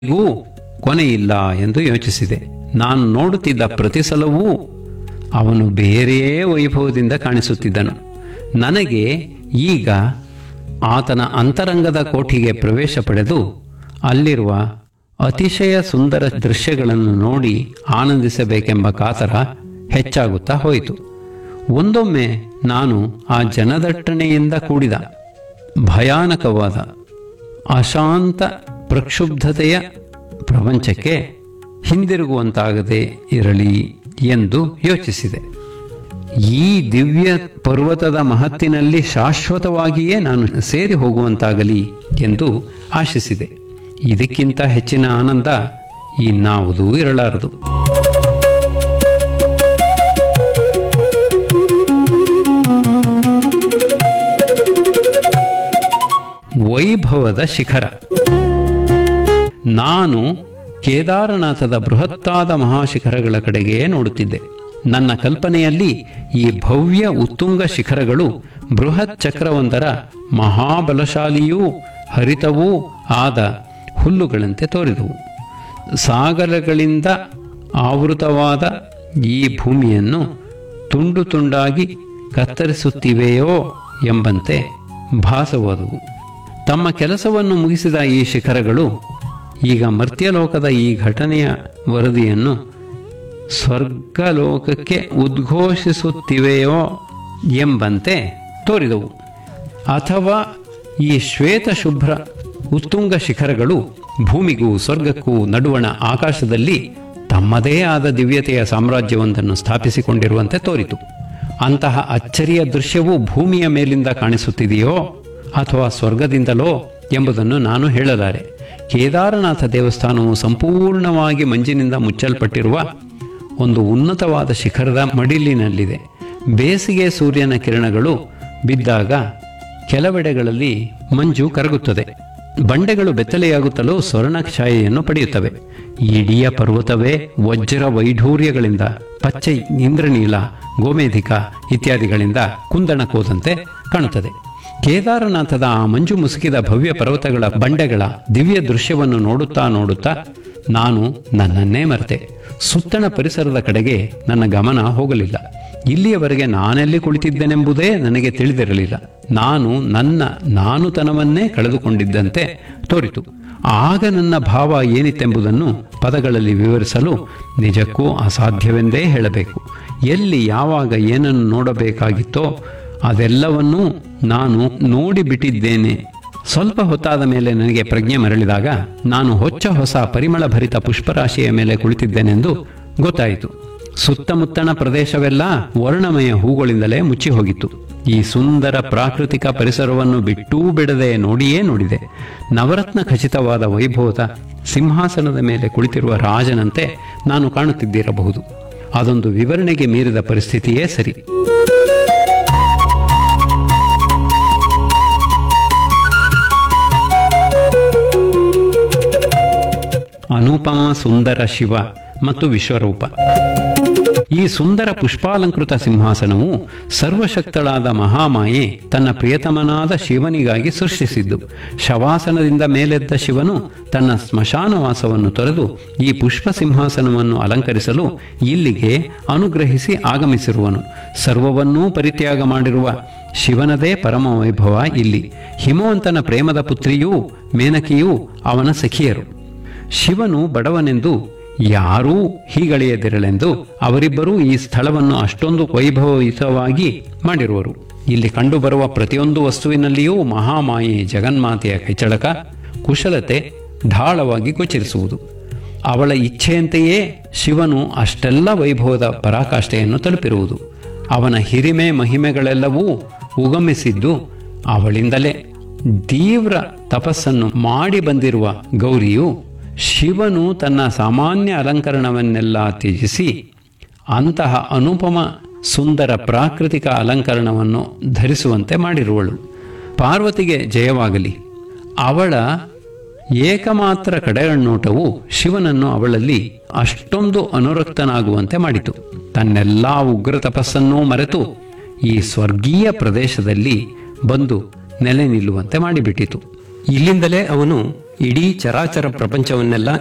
ಗೂ ಕೊನೆಯಿಲ್ಲ ಎಂದು ಯೋಚಿಸಿದೆ ನಾನು ನೋಡುತ್ತಿದ್ದ ಪ್ರತಿ ಸಲವೂ ಅವನು ಬೇರೆಯೇ ವೈಭವದಿಂದ ಕಾಣಿಸುತ್ತಿದ್ದನು ನನಗೆ ಈಗ ಆತನ ಅಂತರಂಗದ ಕೋಠಿಗೆ ಪ್ರವೇಶ ಪಡೆದು ಅಲ್ಲಿರುವ ಅತಿಶಯ ಸುಂದರ ದೃಶ್ಯಗಳನ್ನು ನೋಡಿ ಆನಂದಿಸಬೇಕೆಂಬ ಕಾತರ ಹೆಚ್ಚಾಗುತ್ತಾ ಹೋಯಿತು ಒಂದೊಮ್ಮೆ ನಾನು ಆ ಜನದಟ್ಟಣೆಯಿಂದ ಕೂಡಿದ ಭಯಾನಕವಾದ ಅಶಾಂತ ಪ್ರಕ್ಷುಬ್ಧತೆಯ ಪ್ರಪಂಚಕ್ಕೆ ಹಿಂದಿರುಗುವಂತಾಗದೆ ಇರಲಿ ಎಂದು ಯೋಚಿಸಿದೆ ಈ ದಿವ್ಯ ಪರ್ವತದ ಮಹತ್ತಿನಲ್ಲಿ ಶಾಶ್ವತವಾಗಿಯೇ ನಾನು ಸೇರಿ ಹೋಗುವಂತಾಗಲಿ ಎಂದು ಆಶಿಸಿದೆ ಇದಕ್ಕಿಂತ ಹೆಚ್ಚಿನ ಆನಂದ ಇನ್ನಾವುದೂ ಇರಲಾರದು ವೈಭವದ ಶಿಖರ ನಾನು ಕೇದಾರನಾಥದ ಬೃಹತ್ತಾದ ಮಹಾಶಿಖರಗಳ ಕಡೆಗೆ ನೋಡುತ್ತಿದ್ದೆ ನನ್ನ ಕಲ್ಪನೆಯಲ್ಲಿ ಈ ಭವ್ಯ ಉತ್ತುಂಗ ಶಿಖರಗಳು ಬೃಹತ್ ಚಕ್ರವೊಂದರ ಮಹಾಬಲಶಾಲಿಯೂ ಹರಿತವೂ ಆದ ಹುಲ್ಲುಗಳಂತೆ ತೋರಿದವು ಸಾಗರಗಳಿಂದ ಆವೃತವಾದ ಈ ಭೂಮಿಯನ್ನು ತುಂಡು ತುಂಡಾಗಿ ಕತ್ತರಿಸುತ್ತಿವೆಯೋ ಎಂಬಂತೆ ಭಾಸವಾದವು ತಮ್ಮ ಕೆಲಸವನ್ನು ಮುಗಿಸಿದ ಈ ಶಿಖರಗಳು ಈಗ ಮರ್ತ್ಯಲೋಕದ ಈ ಘಟನೆಯ ವರದಿಯನ್ನು ಸ್ವರ್ಗಲೋಕಕ್ಕೆ ಉದ್ಘೋಷಿಸುತ್ತಿವೆಯೋ ಎಂಬಂತೆ ತೋರಿದವು ಅಥವಾ ಈ ಶ್ವೇತ ಶುಭ್ರ ಉತ್ತುಂಗ ಶಿಖರಗಳು ಭೂಮಿಗೂ ಸ್ವರ್ಗಕ್ಕೂ ನಡುವಣ ಆಕಾಶದಲ್ಲಿ ತಮ್ಮದೇ ಆದ ದಿವ್ಯತೆಯ ಸಾಮ್ರಾಜ್ಯವೊಂದನ್ನು ಸ್ಥಾಪಿಸಿಕೊಂಡಿರುವಂತೆ ತೋರಿತು ಅಂತಹ ಅಚ್ಚರಿಯ ದೃಶ್ಯವು ಭೂಮಿಯ ಮೇಲಿಂದ ಕಾಣಿಸುತ್ತಿದೆಯೋ ಅಥವಾ ಸ್ವರ್ಗದಿಂದಲೋ ಎಂಬುದನ್ನು ನಾನು ಹೇಳಲಾರೆ ಕೇದಾರನಾಥ ದೇವಸ್ಥಾನವು ಸಂಪೂರ್ಣವಾಗಿ ಮಂಜಿನಿಂದ ಮುಚ್ಚಲ್ಪಟ್ಟಿರುವ ಒಂದು ಉನ್ನತವಾದ ಶಿಖರದ ಮಡಿಲಿನಲ್ಲಿದೆ ಬೇಸಿಗೆ ಸೂರ್ಯನ ಕಿರಣಗಳು ಬಿದ್ದಾಗ ಕೆಲವೆಡೆಗಳಲ್ಲಿ ಮಂಜು ಕರಗುತ್ತದೆ ಬಂಡೆಗಳು ಬೆತ್ತಲೆಯಾಗುತ್ತಲೂ ಸ್ವರ್ಣ ಛಾಯೆಯನ್ನು ಪಡೆಯುತ್ತವೆ ಇಡೀ ಪರ್ವತವೇ ವಜ್ರ ವೈಢೂರ್ಯಗಳಿಂದ ಪಚ್ಚೆ ಇಂದ್ರನೀಲ ಗೋಮೇಧಿಕ ಇತ್ಯಾದಿಗಳಿಂದ ಕುಂದಣಕೋದಂತೆ ಕಾಣುತ್ತದೆ ಕೇದಾರನಾಥದ ಆ ಮಂಜು ಮುಸುಕಿದ ಭವ್ಯ ಪರ್ವತಗಳ ಬಂಡೆಗಳ ದಿವ್ಯ ದೃಶ್ಯವನ್ನು ನೋಡುತ್ತಾ ನೋಡುತ್ತಾ ನಾನು ನನ್ನನ್ನೇ ಮರೆತೆ ಸುತ್ತಣ ಪರಿಸರದ ಕಡೆಗೆ ನನ್ನ ಗಮನ ಹೋಗಲಿಲ್ಲ ಇಲ್ಲಿಯವರೆಗೆ ನಾನೆಲ್ಲಿ ಕುಳಿತಿದ್ದೇನೆಂಬುದೇ ನನಗೆ ತಿಳಿದಿರಲಿಲ್ಲ ನಾನು ನನ್ನ ನಾನುತನವನ್ನೇ ಕಳೆದುಕೊಂಡಿದ್ದಂತೆ ತೋರಿತು ಆಗ ನನ್ನ ಭಾವ ಏನಿತ್ತೆಂಬುದನ್ನು ಪದಗಳಲ್ಲಿ ವಿವರಿಸಲು ನಿಜಕ್ಕೂ ಅಸಾಧ್ಯವೆಂದೇ ಹೇಳಬೇಕು ಎಲ್ಲಿ ಯಾವಾಗ ಏನನ್ನು ನೋಡಬೇಕಾಗಿತ್ತೋ ಅದೆಲ್ಲವನ್ನೂ ನಾನು ನೋಡಿಬಿಟ್ಟಿದ್ದೇನೆ ಸ್ವಲ್ಪ ಹೊತ್ತಾದ ಮೇಲೆ ನನಗೆ ಪ್ರಜ್ಞೆ ಮರಳಿದಾಗ ನಾನು ಹೊಚ್ಚ ಹೊಸ ಪರಿಮಳ ಭರಿತ ಪುಷ್ಪರಾಶಿಯ ಮೇಲೆ ಕುಳಿತಿದ್ದೇನೆಂದು ಗೊತ್ತಾಯಿತು ಸುತ್ತಮುತ್ತಣ ಪ್ರದೇಶವೆಲ್ಲ ವರ್ಣಮಯ ಹೂಗಳಿಂದಲೇ ಮುಚ್ಚಿ ಹೋಗಿತ್ತು ಈ ಸುಂದರ ಪ್ರಾಕೃತಿಕ ಪರಿಸರವನ್ನು ಬಿಟ್ಟೂ ಬಿಡದೆ ನೋಡಿಯೇ ನೋಡಿದೆ ನವರತ್ನ ಖಚಿತವಾದ ವೈಭವದ ಸಿಂಹಾಸನದ ಮೇಲೆ ಕುಳಿತಿರುವ ರಾಜನಂತೆ ನಾನು ಕಾಣುತ್ತಿದ್ದಿರಬಹುದು ಅದೊಂದು ವಿವರಣೆಗೆ ಮೀರಿದ ಪರಿಸ್ಥಿತಿಯೇ ಸರಿ ಅನುಪಮ ಸುಂದರ ಶಿವ ಮತ್ತು ವಿಶ್ವರೂಪ ಈ ಸುಂದರ ಪುಷ್ಪಾಲಂಕೃತ ಸಿಂಹಾಸನವು ಸರ್ವಶಕ್ತಳಾದ ಮಹಾಮಾಯೆ ತನ್ನ ಪ್ರಿಯತಮನಾದ ಶಿವನಿಗಾಗಿ ಸೃಷ್ಟಿಸಿದ್ದು ಶವಾಸನದಿಂದ ಮೇಲೆದ್ದ ಶಿವನು ತನ್ನ ಸ್ಮಶಾನವಾಸವನ್ನು ತೊರೆದು ಈ ಪುಷ್ಪ ಸಿಂಹಾಸನವನ್ನು ಅಲಂಕರಿಸಲು ಇಲ್ಲಿಗೆ ಅನುಗ್ರಹಿಸಿ ಆಗಮಿಸಿರುವನು ಸರ್ವವನ್ನೂ ಪರಿತ್ಯಾಗ ಮಾಡಿರುವ ಶಿವನದೇ ಪರಮ ವೈಭವ ಇಲ್ಲಿ ಹಿಮವಂತನ ಪ್ರೇಮದ ಪುತ್ರಿಯೂ ಮೇನಕಿಯೂ ಅವನ ಸಖಿಯರು ಶಿವನು ಬಡವನೆಂದು ಯಾರೂ ಹೀಗಳೆಯದಿರಲೆಂದು ಅವರಿಬ್ಬರೂ ಈ ಸ್ಥಳವನ್ನು ಅಷ್ಟೊಂದು ವೈಭವಯುತವಾಗಿ ಮಾಡಿರುವರು ಇಲ್ಲಿ ಕಂಡುಬರುವ ಪ್ರತಿಯೊಂದು ವಸ್ತುವಿನಲ್ಲಿಯೂ ಮಹಾಮಾಯೆ ಜಗನ್ಮಾತೆಯ ಕೈಚಳಕ ಕುಶಲತೆ ಢಾಳವಾಗಿ ಗೋಚರಿಸುವುದು ಅವಳ ಇಚ್ಛೆಯಂತೆಯೇ ಶಿವನು ಅಷ್ಟೆಲ್ಲ ವೈಭವದ ಪರಾಕಾಷ್ಠೆಯನ್ನು ತಲುಪಿರುವುದು ಅವನ ಹಿರಿಮೆ ಮಹಿಮೆಗಳೆಲ್ಲವೂ ಉಗಮಿಸಿದ್ದು ಅವಳಿಂದಲೇ ತೀವ್ರ ತಪಸ್ಸನ್ನು ಮಾಡಿ ಬಂದಿರುವ ಗೌರಿಯು ಶಿವನು ತನ್ನ ಸಾಮಾನ್ಯ ಅಲಂಕರಣವನ್ನೆಲ್ಲ ತ್ಯಜಿಸಿ ಅಂತಹ ಅನುಪಮ ಸುಂದರ ಪ್ರಾಕೃತಿಕ ಅಲಂಕರಣವನ್ನು ಧರಿಸುವಂತೆ ಮಾಡಿರುವಳು ಪಾರ್ವತಿಗೆ ಜಯವಾಗಲಿ ಅವಳ ಏಕಮಾತ್ರ ಕಡೆಗಣ್ಣೋಟವು ಶಿವನನ್ನು ಅವಳಲ್ಲಿ ಅಷ್ಟೊಂದು ಅನುರಕ್ತನಾಗುವಂತೆ ಮಾಡಿತು ತನ್ನೆಲ್ಲ ಉಗ್ರ ತಪಸ್ಸನ್ನೂ ಮರೆತು ಈ ಸ್ವರ್ಗೀಯ ಪ್ರದೇಶದಲ್ಲಿ ಬಂದು ನೆಲೆ ನಿಲ್ಲುವಂತೆ ಮಾಡಿಬಿಟ್ಟಿತು ಇಲ್ಲಿಂದಲೇ ಅವನು ಇಡೀ ಚರಾಚರ ಪ್ರಪಂಚವನ್ನೆಲ್ಲ